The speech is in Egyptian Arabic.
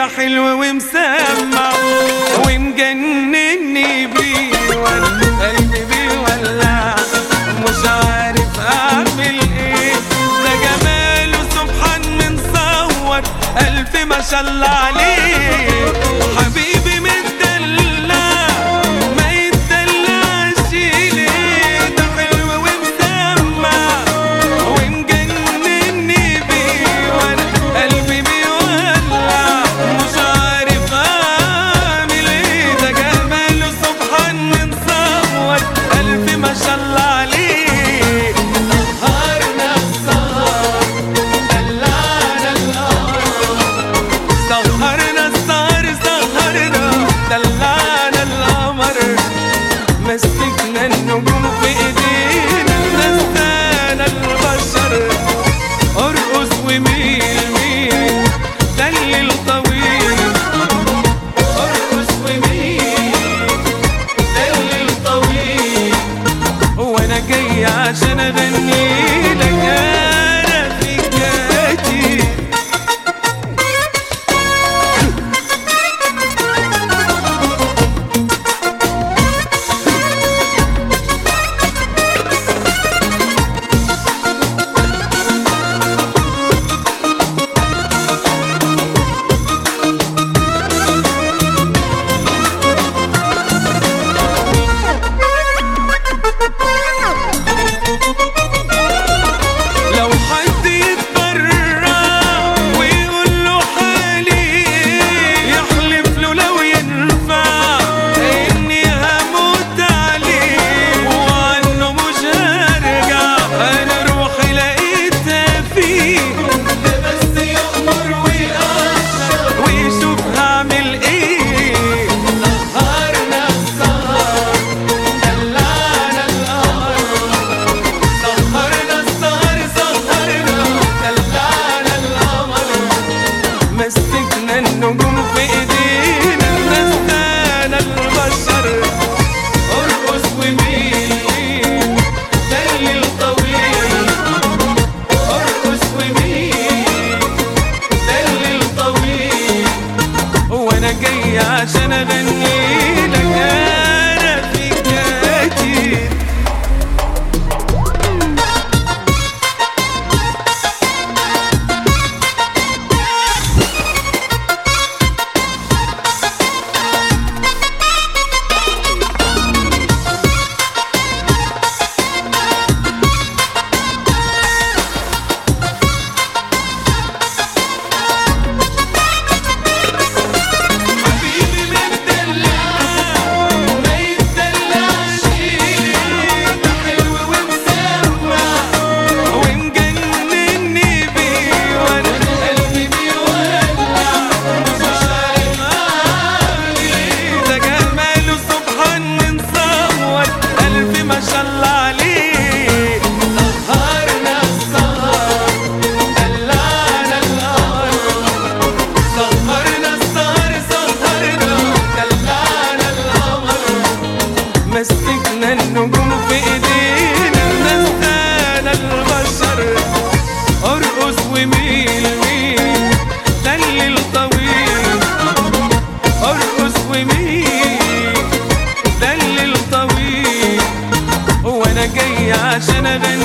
ده حلو ومسمع ومجنني بيه وانا قلبي بيولع مش عارف اعمل ايه ده جماله سبحان من صور الف ما شاء الله عليه حبيبي متدلع ما يتدلعش ليه ده حلو ومسمع ومجنني بيه وانا قلبي بيولع مش عارف اعمل ايه ده جماله سبحان من صور الف ما شاء الله عليه سهرنا السهر دلعنا القمر سهرنا السهر سهرنا دلعنا القمر مسكنا النجوم في ايدينا نسانا البشر ارقص وميل ميل دلل طويل ارقص وميل دلل طويل وانا جاي عشان اغني لك انا في كاتي لو حد يتبرع ويقول له حالي يحلف له لو ينفع اني هموت عليه وعنه مش هرجع انا روحي لقيتها فيه ده بس يأمر ويقشر ويشوف هعمل ايه سهرنا السهر دلعنا القمر سهرنا السهر سهرنا دلعنا القمر مسكنا النجوم في ايدينا نسانا البشر ارقص وميل دلل طويل ارقص وميل دلل طويل وانا جاي عشان اغني لك انا في كاتي حبيبي متدلع ما يتدلعش ده حلو ومسمع ومجنني بيه وانا قلبي بيولع مش عارف اعمل ايه ده جماله سبحان من صور الف ما شاء الله عليه سهرنا السهر دلعنا القمر سهرنا السهر سهرنا دلعنا القمر مسكنا النجوم في ايدينا نسانا البشر ارقص وميل ميل دلل طويل ارقص وميل دلل طويل وانا جاي عشان اغني